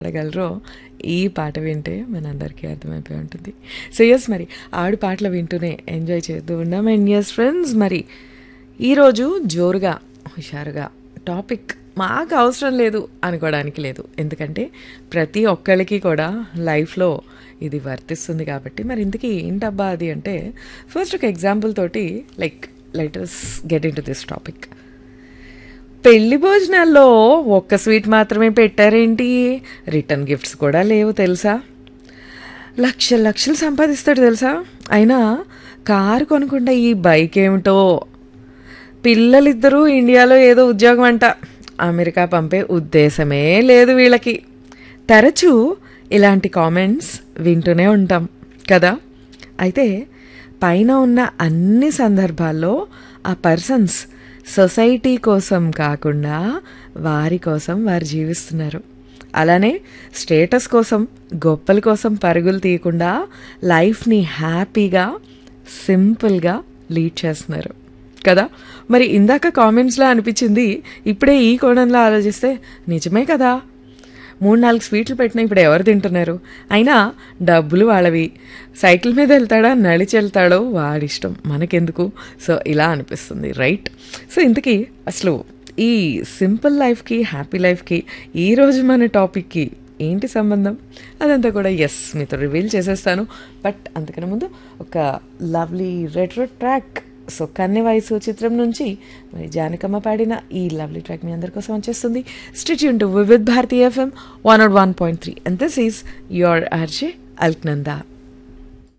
పాడగలరో ఈ పాట వింటే మనందరికీ అర్థమైపోయి ఉంటుంది సో ఎస్ మరి ఆడు పాటలు వింటూనే ఎంజాయ్ చేస్తూ ఉన్నాం అండ్ ఎస్ ఫ్రెండ్స్ మరి ఈరోజు జోరుగా హుషారుగా టాపిక్ మాకు అవసరం లేదు అనుకోవడానికి లేదు ఎందుకంటే ప్రతి ఒక్కళ్ళకి కూడా లైఫ్లో ఇది వర్తిస్తుంది కాబట్టి మరి ఇంతకీ ఏంటబ్బా అది అంటే ఫస్ట్ ఒక ఎగ్జాంపుల్ తోటి like letters get into this topic పెళ్లి భోజనాల్లో ఒక్క స్వీట్ మాత్రమే పెట్టారేంటి రిటర్న్ గిఫ్ట్స్ కూడా లేవు తెలుసా లక్షలు లక్షలు సంపాదిస్తాడు తెలుసా అయినా కారు కొనుక్కుంటే ఈ బైక్ ఏమిటో పిల్లలిద్దరూ ఇండియాలో ఏదో ఉద్యోగం అంట అమెరికా పంపే ఉద్దేశమే లేదు వీళ్ళకి తరచూ ఇలాంటి కామెంట్స్ వింటూనే ఉంటాం కదా అయితే పైన ఉన్న అన్ని సందర్భాల్లో ఆ పర్సన్స్ సొసైటీ కోసం కాకుండా వారి కోసం వారు జీవిస్తున్నారు అలానే స్టేటస్ కోసం గొప్పల కోసం పరుగులు తీయకుండా లైఫ్ని హ్యాపీగా సింపుల్గా లీడ్ చేస్తున్నారు కదా మరి ఇందాక కామెంట్స్లో అనిపించింది ఇప్పుడే ఈ కోణంలో ఆలోచిస్తే నిజమే కదా మూడు నాలుగు స్వీట్లు పెట్టినా ఇప్పుడు ఎవరు తింటున్నారు అయినా డబ్బులు వాళ్ళవి సైకిల్ మీద వెళ్తాడా నడిచి వెళ్తాడో వాడిష్టం మనకెందుకు సో ఇలా అనిపిస్తుంది రైట్ సో ఇంతకీ అసలు ఈ సింపుల్ లైఫ్కి హ్యాపీ లైఫ్కి ఈరోజు మన టాపిక్కి ఏంటి సంబంధం అదంతా కూడా ఎస్ మీతో రివీల్ చేసేస్తాను బట్ అంతకన్నా ముందు ఒక లవ్లీ రెట్రో ట్రాక్ సో కన్నె వయసు చిత్రం నుంచి మరి జానకమ్మ పాడిన ఈ లవ్లీ ట్రాక్ మీ అందరి కోసం వచ్చేస్తుంది stay tuned to Vividh Bharati FM one nought one point three and this is your RJ Alaknanda